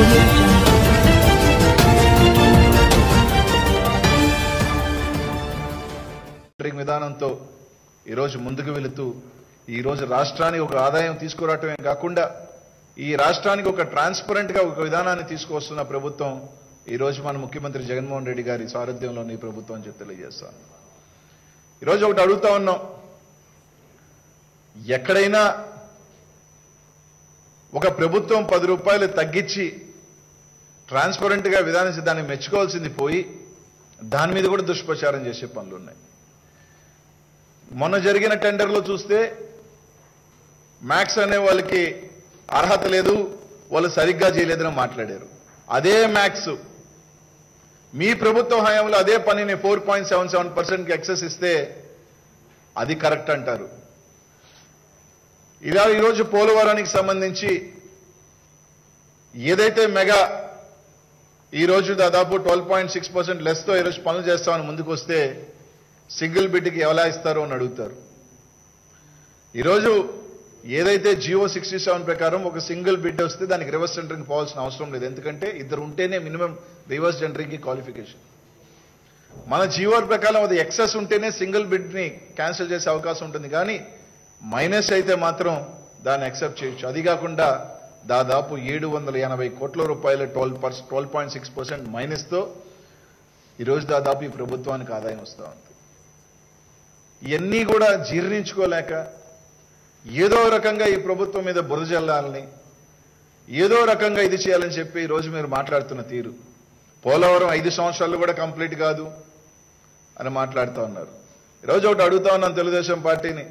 audio jungle. Tendering విధానంతో ఈరోజు ముందుకు వెళుతూ ఈరోజు రాష్ట్రానికి ఒక ఆదాయం తీసుకురావటమే కాకుండా ఈ రాష్ట్రానికి ఒక ట్రాన్స్పరెంట్ గా ఒక విధానాన్ని తీసుకొస్తున్న ప్రభుత్వం ఈరోజు మన ముఖ్యమంత్రి జగన్మోహన్ రెడ్డి గారి సారథ్యంలోని ప్రభుత్వం అని చెప్పి తెలియజేస్తాను ఈరోజు ఒకటి అడుగుతా ఉన్నాం ఎక్కడైనా ఒక ప్రభుత్వం పది రూపాయలు తగ్గించి ట్రాన్స్పరెంట్ గా విధానించి దాన్ని మెచ్చుకోవాల్సింది పోయి దాని మీద కూడా దుష్ప్రచారం చేసే పనులు ఉన్నాయి మొన్న జరిగిన టెండర్లో చూస్తే మ్యాక్స్ అనే వాళ్ళకి అర్హత లేదు వాళ్ళు సరిగ్గా చేయలేదని మాట్లాడారు అదే మ్యాక్స్ మీ ప్రభుత్వ హయాంలో అదే పనిని ఫోర్ పాయింట్ సెవెన్ సెవెన్ పర్సెంట్కి ఎక్సెస్ ఇస్తే అది కరెక్ట్ అంటారు ఇలా ఈరోజు పోలవరానికి సంబంధించి ఏదైతే మెగా ఈ రోజు దాదాపు ట్వెల్వ్ పాయింట్ సిక్స్ పర్సెంట్ లెస్తో ఈరోజు పనులు చేస్తామని ముందుకు వస్తే సింగిల్ బిడ్కి ఎలా ఇస్తారో అని అడుగుతారు ఈరోజు ఏదైతే జియో సిక్స్టీ సెవెన్ ప్రకారం ఒక సింగిల్ బిడ్ వస్తే దానికి రివర్స్ టెండరింగ్ పోవాల్సిన అవసరం లేదు ఎందుకంటే ఇద్దరు ఉంటేనే మినిమం రివర్స్ టెండరింగ్ క్వాలిఫికేషన్ మన జియో ప్రకారం అది ఎక్సెస్ ఉంటేనే సింగిల్ బిడ్ ని క్యాన్సిల్ చేసే అవకాశం ఉంటుంది కానీ మైనస్ అయితే మాత్రం దాన్ని యాక్సెప్ట్ చేయొచ్చు అది కాకుండా దాదాపు ఏడు వందల ఎనభై కోట్ల రూపాయల twelve percent twelve point six percent మైనస్తో ఈరోజు దాదాపు ఈ ప్రభుత్వానికి ఆదాయం వస్తూ ఉంది ఇవన్నీ కూడా జీర్ణించుకోలేక ఏదో రకంగా ఈ ప్రభుత్వం మీద బురద జల్లాలని ఏదో రకంగా ఇది చేయాలని చెప్పి ఈ రోజు మీరు మాట్లాడుతున్న తీరు పోలవరం ఐదు సంవత్సరాలు కూడా కంప్లీట్ కాదు అని మాట్లాడుతూ ఉన్నారు ఈరోజు ఒకటి అడుగుతా ఉన్నాం తెలుగుదేశం పార్టీని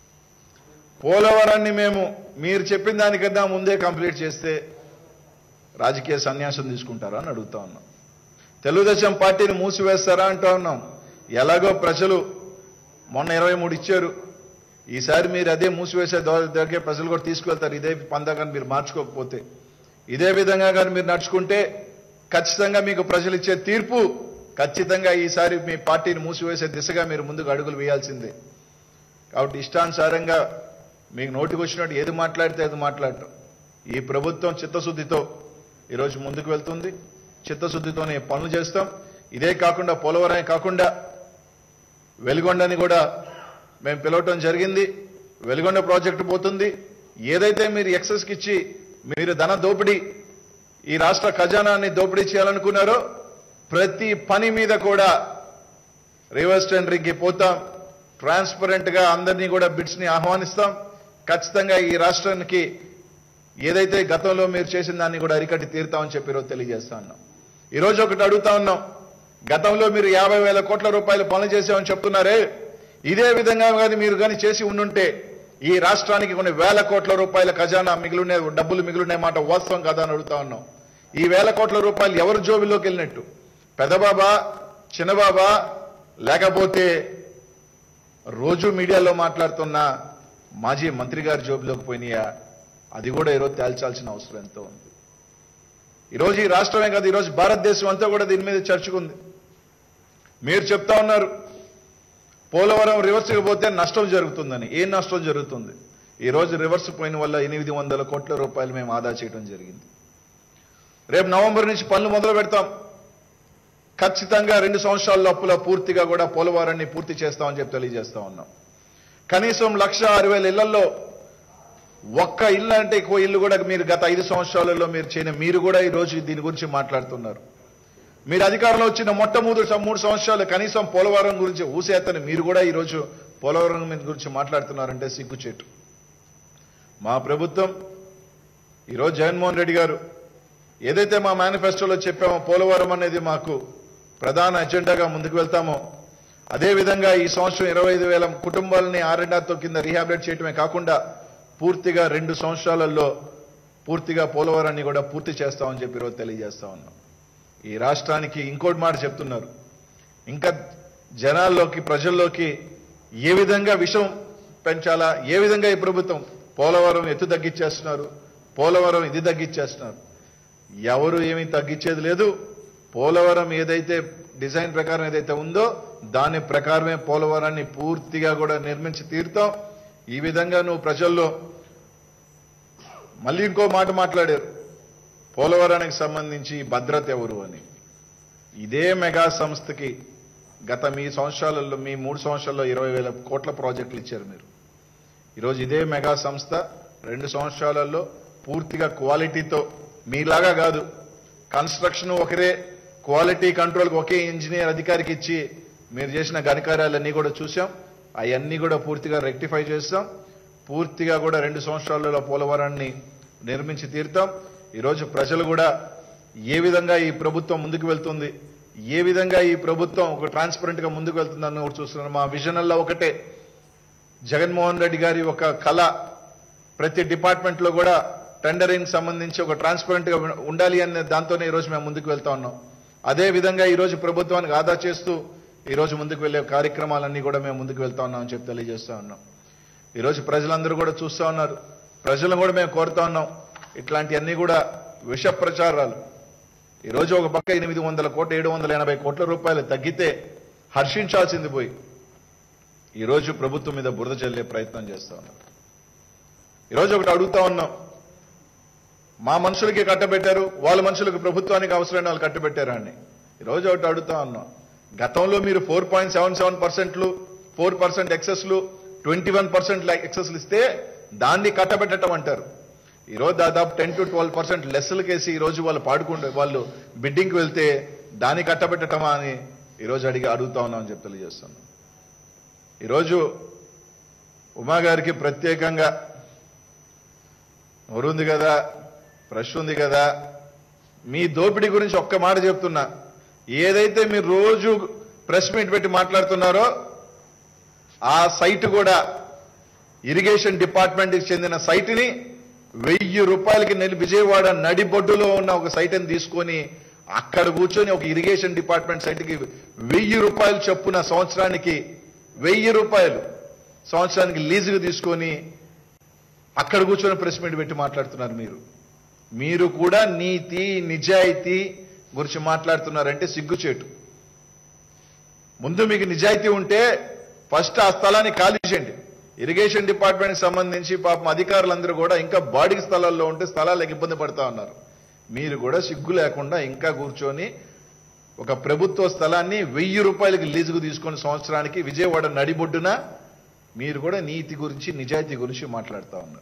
పోలవరాన్ని మేము మీరు చెప్పిన దానికన్నా ముందే కంప్లీట్ చేస్తే రాజకీయ సన్యాసం తీసుకుంటారా అని అడుగుతా ఉన్నాం తెలుగుదేశం పార్టీని మూసివేస్తారా అంటా ఉన్నాం ఎలాగో ప్రజలు మొన్న ఇరవై మూడు ఇచ్చారు ఈసారి మీరు అదే మూసివేసే దొ- దొరికే ప్రజలు కూడా తీసుకెళ్తారు ఇదే పందాగాని మీరు మార్చుకోకపోతే ఇదే విధంగా కానీ మీరు నడుచుకుంటే ఖచ్చితంగా మీకు ప్రజలు ఇచ్చే తీర్పు ఖచ్చితంగా ఈసారి మీ పార్టీని మూసివేసే దిశగా మీరు ముందుకు అడుగులు వేయాల్సిందే కాబట్టి ఇష్టానుసారంగా మీకు నోటికి వచ్చినట్టు ఏది మాట్లాడితే అది మాట్లాడటం ఈ ప్రభుత్వం చిత్తశుద్ధితో ఈరోజు ముందుకు వెళ్తుంది చిత్తశుద్ధితోనే పనులు చేస్తాం ఇదే కాకుండా పోలవరమే కాకుండా వెలుగొండని కూడా మేము పిలవటం జరిగింది వెలుగొండ ప్రాజెక్టు పోతుంది ఏదైతే మీరు ఎక్సెస్కి ఇచ్చి మీరు ధన దోపిడీ ఈ రాష్ట్ర ఖజానాన్ని దోపిడీ చేయాలనుకున్నారో ప్రతి పని మీద కూడా రివర్స్ టెండరింగ్కి పోతాం ట్రాన్స్పరెంట్ గా అందరినీ కూడా బిడ్స్ ని ఆహ్వానిస్తాం ఖచ్చితంగా ఈ రాష్ట్రానికి ఏదైతే గతంలో మీరు చేసిన దాన్ని కూడా అరికట్టి తీరుతామని చెప్పి ఈరోజు తెలియజేస్తా ఉన్నాం ఈరోజు ఒకటి అడుగుతా ఉన్నాం గతంలో మీరు యాభై వేల కోట్ల రూపాయలు పనులు చేసామని చెప్తున్నారే ఇదే విధంగా కానీ మీరు కానీ చేసి ఉండుంటే ఈ రాష్ట్రానికి కొన్ని వేల కోట్ల రూపాయల ఖజానా మిగిలినే డబ్బులు మిగిలినే మాట వాస్తవం కదా అని అడుగుతా ఉన్నాం ఈ వేల కోట్ల రూపాయలు ఎవరి జోబిలోకి వెళ్ళినట్టు పెదబాబా చిన్నబాబా లేకపోతే రోజు మీడియాలో మాట్లాడుతున్న మాజీ మంత్రి గారి జోబులోకి పోయినాయా అది కూడా ఈరోజు తేల్చాల్సిన అవసరం ఎంతో ఉంది ఈరోజు ఈ రాష్ట్రమే కాదు ఈరోజు భారతదేశం అంతా కూడా దీని మీద చర్చకుంది మీరు చెప్తా ఉన్నారు పోలవరం రివర్స్కి పోతే నష్టం జరుగుతుందని ఏం నష్టం జరుగుతుంది ఈ రోజు రివర్స్ పోయిన వల్ల ఎనిమిది వందల కోట్ల రూపాయలు మేము ఆదా చేయడం జరిగింది రేపు నవంబర్ నుంచి పనులు మొదలు పెడతాం ఖచ్చితంగా రెండు సంవత్సరాల లోపల పూర్తిగా కూడా పోలవరాన్ని పూర్తి చేస్తామని చెప్పి తెలియజేస్తా ఉన్నాం కనీసం లక్ష ఆరు వేల ఇళ్లలో ఒక్క ఇల్లు అంటే ఎక్కువ ఇల్లు కూడా మీరు గత ఐదు సంవత్సరాలలో మీరు చేయని మీరు కూడా ఈ రోజు దీని గురించి మాట్లాడుతున్నారు మీరు అధికారంలో వచ్చిన మొట్టమొదటి మూడు సంవత్సరాలు కనీసం పోలవరం గురించి ఊసేతని మీరు కూడా ఈ రోజు పోలవరం మీద గురించి మాట్లాడుతున్నారంటే సిగ్గుచేటు మా ప్రభుత్వం ఈరోజు జగన్మోహన్ రెడ్డి గారు ఏదైతే మా మేనిఫెస్టోలో చెప్పామో పోలవరం అనేది మాకు ప్రధాన ఎజెండాగా ముందుకు వెళ్తామో అదేవిధంగా ఈ సంవత్సరం ఇరవై ఐదు వేల కుటుంబాలని ఆర్ఎండ్ఆర్తో కింద రీహాబిలేట్ చేయడమే కాకుండా పూర్తిగా రెండు సంవత్సరాలలో పూర్తిగా పోలవరాన్ని కూడా పూర్తి చేస్తామని చెప్పి ఈరోజు తెలియజేస్తా ఉన్నాం ఈ రాష్ట్రానికి ఇంకోటి మాట చెప్తున్నారు ఇంకా జనాల్లోకి ప్రజల్లోకి ఏ విధంగా విషం పెంచాలా ఏ విధంగా ఈ ప్రభుత్వం పోలవరం ఎత్తు తగ్గించేస్తున్నారు పోలవరం ఇది తగ్గించేస్తున్నారు ఎవరు ఏమీ తగ్గించేది లేదు పోలవరం ఏదైతే డిజైన్ ప్రకారం ఏదైతే ఉందో దాని ప్రకారమే పోలవరాన్ని పూర్తిగా కూడా నిర్మించి తీరుతాం ఈ విధంగా నువ్వు ప్రజల్లో మళ్ళీ ఇంకో మాట మాట్లాడారు పోలవరానికి సంబంధించి భద్రత ఎవరు అని ఇదే మెగా సంస్థకి గత మీ సంవత్సరాలలో మీ మూడు సంవత్సరాల్లో ఇరవై వేల కోట్ల ప్రాజెక్టులు ఇచ్చారు మీరు ఈరోజు ఇదే మెగా సంస్థ రెండు సంవత్సరాలలో పూర్తిగా క్వాలిటీతో మీలాగా కాదు కన్స్ట్రక్షన్ ఒకరే క్వాలిటీ కంట్రోల్కి ఒకే ఇంజనీర్ అధికారికి ఇచ్చి మీరు చేసిన ఘనకార్యాలన్నీ కూడా చూసాం అవన్నీ కూడా పూర్తిగా రెక్టిఫై చేస్తాం పూర్తిగా కూడా రెండు సంవత్సరాలలో పోలవరాన్ని నిర్మించి తీరుతాం ఈరోజు ప్రజలు కూడా ఏ విధంగా ఈ ప్రభుత్వం ముందుకు వెళ్తుంది ఏ విధంగా ఈ ప్రభుత్వం ఒక ట్రాన్స్పరెంట్ గా ముందుకు వెళ్తుందని కూడా చూస్తున్నారు మా విజనల్లో ఒకటే జగన్మోహన్ రెడ్డి గారి ఒక కళ ప్రతి డిపార్ట్మెంట్ లో కూడా టెండరింగ్ సంబంధించి ఒక ట్రాన్స్పరెంట్ గా ఉండాలి అనే దాంతోనే ఈ రోజు మేము ముందుకు వెళ్తా ఉన్నాం అదే విధంగా ఈ రోజు ప్రభుత్వానికి ఆదా చేస్తూ ఈ రోజు ముందుకు వెళ్లే కార్యక్రమాలన్నీ కూడా మేము ముందుకు వెళ్తా ఉన్నాం అని చెప్పి తెలియజేస్తా ఉన్నాం ఈ రోజు ప్రజలందరూ కూడా చూస్తా ఉన్నారు ప్రజలను కూడా మేము కోరుతా ఉన్నాం ఇట్లాంటివన్నీ కూడా విష ప్రచారాలు ఈ రోజు ఒక పక్క ఎనిమిది వందల కోట్ల ఏడు వందల ఎనభై కోట్ల రూపాయలు తగ్గితే హర్షించాల్సింది పోయి ఈ రోజు ప్రభుత్వం మీద బురద చల్లే ప్రయత్నం చేస్తా ఉన్నారు ఈరోజు ఒకటి అడుగుతా ఉన్నాం మా మనుషులకి కట్టబెట్టారు వాళ్ళ మనుషులకు ప్రభుత్వానికి అవసరమైన వాళ్ళు కట్టబెట్టారా అని ఈరోజు ఒకటి అడుగుతా ఉన్నాం గతంలో మీరు ఫోర్ పాయింట్ సెవెన్ సెవెన్ పర్సెంట్లు ఫోర్ పర్సెంట్ ఎక్సెస్లు ట్వంటీ వన్ పర్సెంట్ ఎక్సెస్లు ఇస్తే దాన్ని కట్టబెట్టడం అంటారు ఈరోజు దాదాపు టెన్ టు ట్వెల్వ్ పర్సెంట్ లెస్సులకేసి ఈ రోజు వాళ్ళు పాడుకుంటే వాళ్ళు బిడ్డింగ్కి వెళ్తే దాన్ని కట్టబెట్టటమా అని ఈరోజు అడిగి అడుగుతా ఉన్నామని చెప్పి తెలియజేస్తున్నాం ఈరోజు ఉమా గారికి ప్రత్యేకంగా నోరుంది కదా బ్రష్ ఉంది కదా మీ దోపిడీ గురించి ఒక్క మాట చెప్తున్నా ఏదైతే మీరు రోజు ప్రెస్ మీట్ పెట్టి మాట్లాడుతున్నారో ఆ సైట్ కూడా ఇరిగేషన్ డిపార్ట్మెంట్కి చెందిన సైట్ని వెయ్యి రూపాయలకి నెల విజయవాడ నడిబొడ్డులో ఉన్న ఒక సైట్ని తీసుకొని అక్కడ కూర్చొని ఒక ఇరిగేషన్ డిపార్ట్మెంట్ సైట్కి వెయ్యి రూపాయలు చొప్పున సంవత్సరానికి వెయ్యి రూపాయలు సంవత్సరానికి లీజుకు తీసుకొని అక్కడ కూర్చొని ప్రెస్ మీట్ పెట్టి మాట్లాడుతున్నారు మీరు మీరు కూడా నీతి నిజాయితీ గురించి మాట్లాడుతున్నారంటే సిగ్గుచేటు ముందు మీకు నిజాయితీ ఉంటే ఫస్ట్ ఆ స్థలాన్ని ఖాళీ చేయండి ఇరిగేషన్ డిపార్ట్మెంట్కి సంబంధించి పాపం అధికారులందరూ కూడా ఇంకా బాడీ స్థలాల్లో ఉంటే స్థలాలకు ఇబ్బంది పడతా ఉన్నారు మీరు కూడా సిగ్గు లేకుండా ఇంకా కూర్చొని ఒక ప్రభుత్వ స్థలాన్ని వెయ్యి రూపాయలకి లీజుకు తీసుకొని సంవత్సరానికి విజయవాడ నడిబొడ్డున మీరు కూడా నీతి గురించి నిజాయితీ గురించి మాట్లాడుతా ఉన్నారు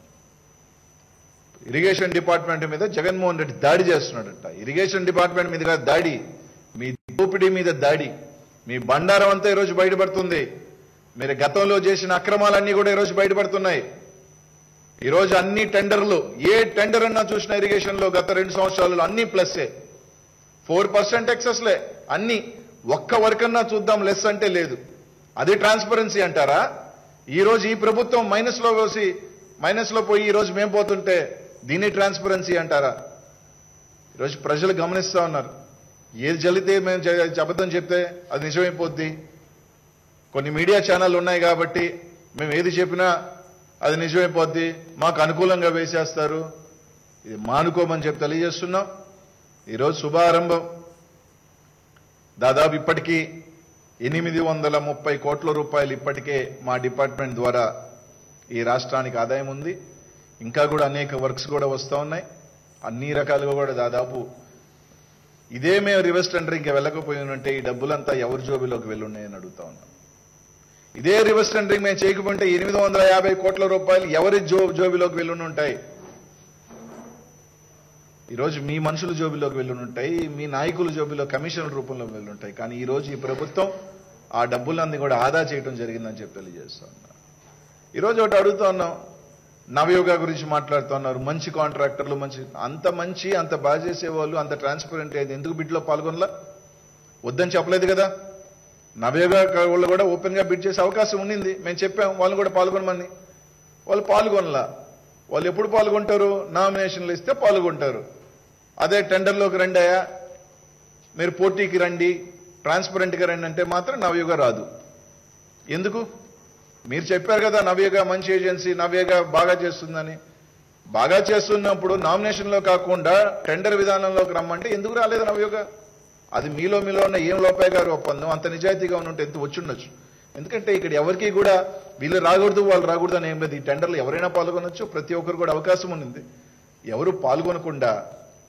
ఇరిగేషన్ డిపార్ట్మెంట్ మీద జగన్మోహన్ రెడ్డి దాడి చేస్తున్నాడట ఇరిగేషన్ డిపార్ట్మెంట్ మీద కాదు దాడి మీ దోపిడీ మీద దాడి మీ బండారం అంతా ఈరోజు బయటపడుతుంది మీరు గతంలో చేసిన అక్రమాలన్నీ కూడా ఈరోజు బయటపడుతున్నాయి ఈరోజు అన్ని టెండర్లు ఏ టెండర్ అన్నా చూసిన ఇరిగేషన్ లో గత రెండు సంవత్సరాలలో అన్ని ప్లస్సే ఫోర్ పర్సెంట్ ఎక్సెస్లే అన్ని ఒక్క వర్క్ అన్నా చూద్దాం లెస్ అంటే లేదు అది ట్రాన్స్పరెన్సీ అంటారా ఈ రోజు ఈ ప్రభుత్వం మైనస్ లో పోసి మైనస్ లో పోయి ఈ రోజు మేము పోతుంటే దీన్ని ట్రాన్స్పరెన్సీ అంటారా ఈరోజు ప్రజలు గమనిస్తా ఉన్నారు ఏది జల్లితే మేము జ- అబద్ధం చెప్తే అది నిజమైపోద్ది కొన్ని మీడియా ఛానళ్ళు ఉన్నాయి కాబట్టి మేము ఏది చెప్పినా అది నిజమైపోద్ది మాకు అనుకూలంగా వేసేస్తారు ఇది మానుకోమని చెప్పి తెలియజేస్తున్నాం ఈరోజు శుభారంభం దాదాపు ఇప్పటికీ ఎనిమిది వందల ముప్పై కోట్ల రూపాయలు ఇప్పటికే మా డిపార్ట్మెంట్ ద్వారా ఈ రాష్ట్రానికి ఆదాయం ఉంది ఇంకా కూడా అనేక వర్క్స్ కూడా వస్తూ ఉన్నాయి అన్ని రకాలుగా కూడా దాదాపు ఇదే మేము రివర్స్ టెండర్ ఇంకా వెళ్ళకపోయి ఉంటే ఈ డబ్బులంతా ఎవరి జోబిలోకి వెళ్ళున్నాయని అడుగుతా ఉన్నాం ఇదే రివర్స్ టెండరింగ్ మేము చేయకపోతే ఎనిమిది వందల యాభై కోట్ల రూపాయలు ఎవరి జో జోబిలోకి వెళ్ళుని ఉంటాయి ఈరోజు మీ మనుషుల జోబిలోకి వెళ్ళుంటాయి మీ నాయకుల జోబిలో కమిషన్ రూపంలో వెళ్ళుంటాయి కానీ ఈ రోజు ఈ ప్రభుత్వం ఆ డబ్బులన్నీ కూడా ఆదా చేయడం జరిగిందని చెప్పి తెలియజేస్తా ఉన్నా ఈరోజు ఒకటి అడుగుతా ఉన్నాం నవయోగ గురించి మాట్లాడుతున్నారు మంచి కాంట్రాక్టర్లు మంచి అంత మంచి అంత బాగా చేసేవాళ్ళు అంత ట్రాన్స్పరెంట్ అయింది ఎందుకు బిడ్లో పాల్గొనలా వద్దని చెప్పలేదు కదా నవయోగ వాళ్ళు కూడా ఓపెన్ గా బిడ్ చేసే అవకాశం ఉండింది మేము చెప్పాం వాళ్ళు కూడా పాల్గొనమని వాళ్ళు పాల్గొనలా వాళ్ళు ఎప్పుడు పాల్గొంటారు నామినేషన్లు ఇస్తే పాల్గొంటారు అదే టెండర్లోకి రండి అయ్యా మీరు పోటీకి రండి ట్రాన్స్పరెంట్గా రండి అంటే మాత్రం నవయుగ రాదు ఎందుకు మీరు చెప్పారు కదా నవయుగ మంచి ఏజెన్సీ నవయుగ బాగా చేస్తుందని బాగా చేస్తున్నప్పుడు నామినేషన్లో కాకుండా టెండర్ విధానంలోకి రమ్మంటే ఎందుకు రాలేదు నవయుగ అది మీలో మీలో ఉన్న ఏం లోపాయ్ గారు ఒప్పందం అంత నిజాయితీగా ఉంటే ఎంత వచ్చుండొచ్చు ఎందుకంటే ఇక్కడ ఎవరికి కూడా వీళ్ళు రాకూడదు వాళ్ళు రాకూడదు అని ఏం లేదు ఈ టెండర్లు ఎవరైనా పాల్గొనొచ్చు ప్రతి ఒక్కరు కూడా అవకాశం ఉంది ఎవరు పాల్గొనకుండా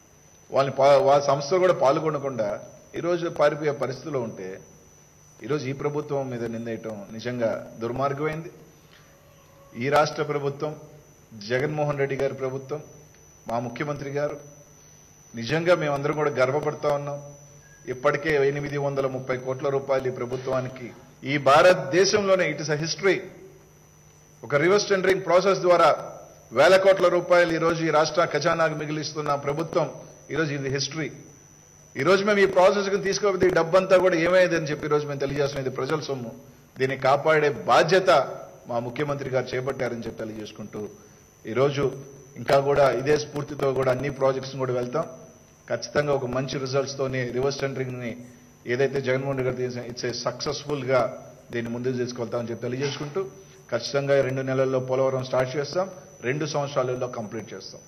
వాళ్ళని పా- వాళ్ళ సంస్థలు కూడా పాల్గొనకుండా ఈరోజు పారిపోయే పరిస్థితిలో ఉంటే ఈరోజు ఈ ప్రభుత్వం మీద నిందేయటం నిజంగా దుర్మార్గమైంది ఈ రాష్ట్ర ప్రభుత్వం జగన్మోహన్ రెడ్డి గారి ప్రభుత్వం మా ముఖ్యమంత్రి గారు నిజంగా మేమందరం కూడా గర్వపడతా ఉన్నాం ఇప్పటికే ఎనిమిది వందల ముప్పై కోట్ల రూపాయలు ఈ ప్రభుత్వానికి ఈ భారతదేశంలోనే ఇట్ ఇస్ అ హిస్టరీ ఒక రివర్స్ టెండరింగ్ ప్రాసెస్ ద్వారా వేల కోట్ల రూపాయలు ఈ రోజు ఈ రాష్ట్ర ఖజానాకు మిగిలిస్తున్న ప్రభుత్వం ఈరోజు ఇది హిస్టరీ ఈ రోజు మేము ఈ ప్రాసెస్ కి తీసుకోకపోతే ఈ డబ్బంతా కూడా ఏమైందని చెప్పి ఈ రోజు మేము తెలియజేస్తున్నాం ఇది ప్రజల సొమ్ము దీన్ని కాపాడే బాధ్యత మా ముఖ్యమంత్రి గారు చేపట్టారని చెప్పి తెలియజేసుకుంటూ ఈరోజు ఇంకా కూడా ఇదే స్ఫూర్తితో కూడా అన్ని ప్రాజెక్ట్స్ కూడా వెళ్తాం ఖచ్చితంగా ఒక మంచి రిజల్ట్స్ తోని రివర్స్ టెండరింగ్ ని ఏదైతే జగన్మోహన్ రెడ్డి గారు తీసిన ఇట్స్ సక్సెస్ఫుల్ గా దీన్ని ముందుకు తీసుకెళ్తామని చెప్పి తెలియజేసుకుంటూ ఖచ్చితంగా ఈ రెండు నెలల్లో పోలవరం స్టార్ట్ చేస్తాం రెండు సంవత్సరాలలో కంప్లీట్ చేస్తాం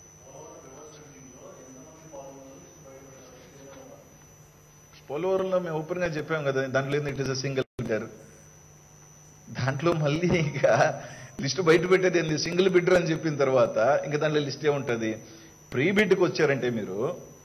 పోలవరంలో మేము ఓపెన్ గా చెప్పాం కదా దాంట్లో it is a single bidder దాంట్లో మళ్ళీ ఇక లిస్ట్ బయట పెట్టేది ఏంది సింగిల్ బిడ్డర్ అని చెప్పిన తర్వాత ఇంకా దాంట్లో లిస్ట్ ఏముంటది ప్రీ బిడ్కి వచ్చారంటే మీరు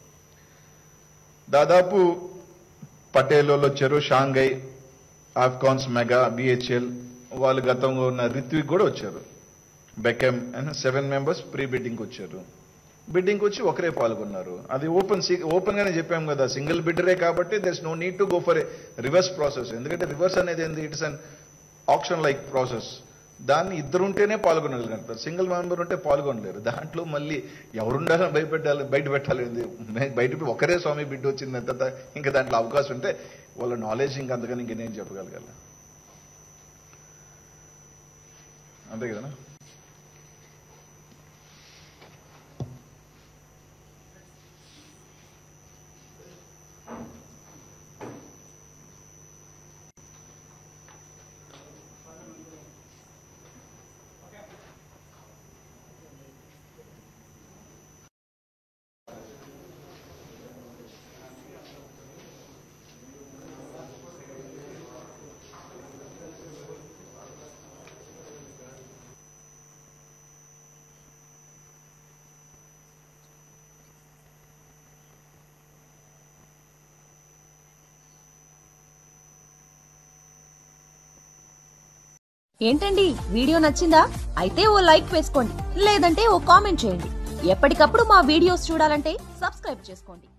దాదాపు పటేల్ వాళ్ళు వచ్చారు షాంఘై ఆఫ్కాన్స్ మెగా బిహెచ్ఎల్ వాళ్ళు గతంలో ఉన్న రిత్విక్ కూడా వచ్చారు బెకెమ్ and seven members pre bidding వచ్చారు బిడ్డింగ్ వచ్చి ఒకరే పాల్గొన్నారు అది ఓపెన్ ఓపెన్ గానే చెప్పాం కదా సింగిల్ బిడ్డరే కాబట్టి there's no need to go for a reverse process ఎందుకంటే రివర్స్ అనేది ఏంది it's an option like process దాన్ని ఇద్దరు ఉంటేనే పాల్గొనగలుగుతారు సింగిల్ మెంబర్ ఉంటే పాల్గొనలేరు దాంట్లో మళ్ళీ ఎవరుండాలని భయపెట్టాలి బయట పెట్టాలి ఏంది? మే- బయట ఒకరే స్వామి బిడ్డ వచ్చింది ఎంత ఇంకా దాంట్లో అవకాశం ఉంటే వాళ్ళ నాలెడ్జ్ ఇంకా అంతకని ఇంకేం చెప్పగలగాలి అంతే కదా ఏంటండి వీడియో నచ్చిందా అయితే ఓ లైక్ వేసుకోండి లేదంటే ఓ కామెంట్ చేయండి ఎప్పటికప్పుడు మా వీడియోస్ చూడాలంటే సబ్స్క్రైబ్ చేసుకోండి